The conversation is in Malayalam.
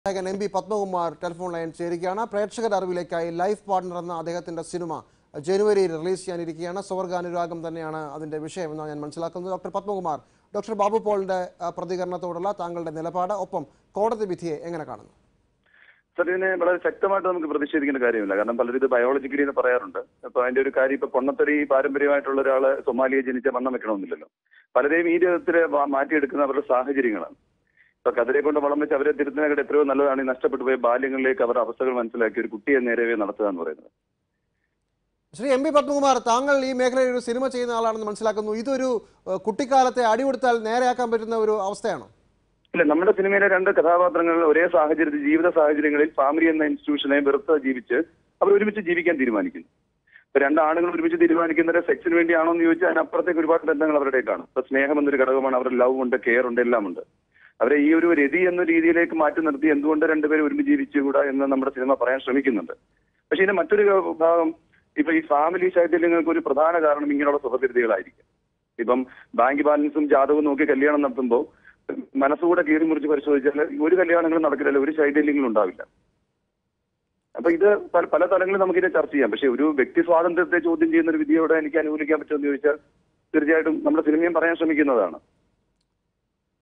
നായകൻ M P Padmakumar telephone line ചേരുകയാണ് പ്രേക്ഷകരുടെ അറിവിലേക്കായി ലൈഫ് പാർട്ണർ എന്ന അദ്ദേഹത്തിന്റെ സിനിമ ജനുവരിയിൽ റിലീസ് ചെയ്യാനിരിക്കുകയാണ് സ്വർഗാനുരാഗം തന്നെയാണ് അതിന്റെ വിഷയമെന്നാണ് ഞാൻ മനസ്സിലാക്കുന്നത് ഡോക്ടർ പത്മകുമാർ ഡോക്ടർ ബാബു പോളിന്റെ ആ, പ്രതികരണത്തോടുള്ള താങ്കളുടെ നിലപാട് ഒപ്പം കോടതി വിധിയെ എങ്ങനെ കാണുന്നു സർ ഇതിനെ വളരെ ശക്തമായിട്ട് നമുക്ക് പ്രതിഷേധിക്കേണ്ട കാര്യമില്ല കാരണം പലരും ഇത് ബയോളജിക്കലി എന്ന് പറയാറുണ്ട് അപ്പൊ അതിന്റെ ഒരു കാര്യം ഇപ്പൊ പൊണ്ണത്തടി പാരമ്പര്യമായിട്ടുള്ള ഒരാള് സൊമാലിയെ ജനിച്ച വണ്ണം വെക്കണമെന്നില്ലല്ലോ പലരെയും ഈ വിധത്തില് വാ- മാറ്റിയെടുക്കുന്ന അവരുടെ സാഹചര്യങ്ങളാണ് ഇപ്പൊ കതിരെ കൊണ്ട് വളം വെച്ച് അവരെ തിരുത്തുന്നതിനേക്കാൾ എത്രയോ നല്ലതാണ് ഈ നഷ്ടപ്പെട്ടു പോയ ബാല്യങ്ങളിലേക്ക് അവരുടെ അവസ്ഥകൾ മനസ്സിലാക്കി ഒരു കുട്ടിയെ നേരവേ നടത്തുക എന്ന് പറയുന്നത് ശ്രീ എം പി പത്മകുമാർ താങ്കൾ ഈ മേഖലയിൽ ഒരു സിനിമ ചെയ്യുന്ന ആളാണെന്ന് മനസ്സിലാക്കുന്നു ഇതൊരു ഏഹ്, കുട്ടിക്കാലത്തെ അടികൊടുത്താൽ നേരെയാക്കാൻ പറ്റുന്ന ഒരു അവസ്ഥയാണോ ഇല്ല നമ്മുടെ സിനിമയിലെ രണ്ട് കഥാപാത്രങ്ങൾ ഒരേ സാഹചര്യത്തിൽ ജീവിത സാഹചര്യങ്ങളിൽ ഫാമിലി എന്ന ഇൻസ്റ്റിറ്റ്യൂഷനെ വെറുത്ത് ജീവിച്ച് അവർ ഒരുമിച്ച് ജീവിക്കാൻ തീരുമാനിക്കുന്നു ഇപ്പൊ രണ്ട് ആണുങ്ങൾ ഒരുമിച്ച് തീരുമാനിക്കുന്നത് സെക്സിന് വേണ്ടിയാണോ എന്ന് ചോദിച്ചാൽ അതിനപ്പുറത്തേക്ക് ഒരുപാട് ബന്ധങ്ങൾ അവരുടെ കാണും ഇപ്പൊ സ്നേഹം എന്നൊരു ഘടകമാണ് അവരുടെ ലവ് ഉണ്ട് കെയർ ഉണ്ട് എല്ലാം ഉണ്ട് അവരെ ഈ ഒരു രതി എന്ന രീതിയിലേക്ക് മാറ്റി നിർത്തി എന്തുകൊണ്ട് രണ്ടുപേരും ഒരുമിച്ച് ജീവിച്ചുകൂടാ എന്ന് നമ്മുടെ സിനിമ പറയാൻ ശ്രമിക്കുന്നുണ്ട് പക്ഷെ ഇതിന്റെ മറ്റൊരു ഭാഗം ഇപ്പൊ ഈ ഫാമിലി ശൈഥല്യങ്ങൾക്ക് ഒരു പ്രധാന കാരണം ഇങ്ങനെയുള്ള സുഖവിരുദ്ധകളായിരിക്കും ഇപ്പം ബാങ്ക് ബാലൻസും ജാതകവും നോക്കി കല്യാണം നടത്തുമ്പോൾ മനസ്സുകൂടെ കീറി മുറിച്ച് പരിശോധിച്ചാൽ ഒരു കല്യാണങ്ങളും നടക്കില്ല ഒരു ശൈഥല്യങ്ങളും ഉണ്ടാവില്ല അപ്പൊ ഇത് പല പല തലങ്ങളിൽ നമുക്കിത് ചർച്ച ചെയ്യാം പക്ഷെ ഒരു വ്യക്തി സ്വാതന്ത്ര്യത്തെ ചോദ്യം ചെയ്യുന്ന ഒരു വിധിയോടെ എനിക്ക് അനുകൂലിക്കാൻ പറ്റുമെന്ന് ചോദിച്ചാൽ തീർച്ചയായിട്ടും നമ്മുടെ സിനിമയും പറയാൻ ശ്രമിക്കുന്നതാണ്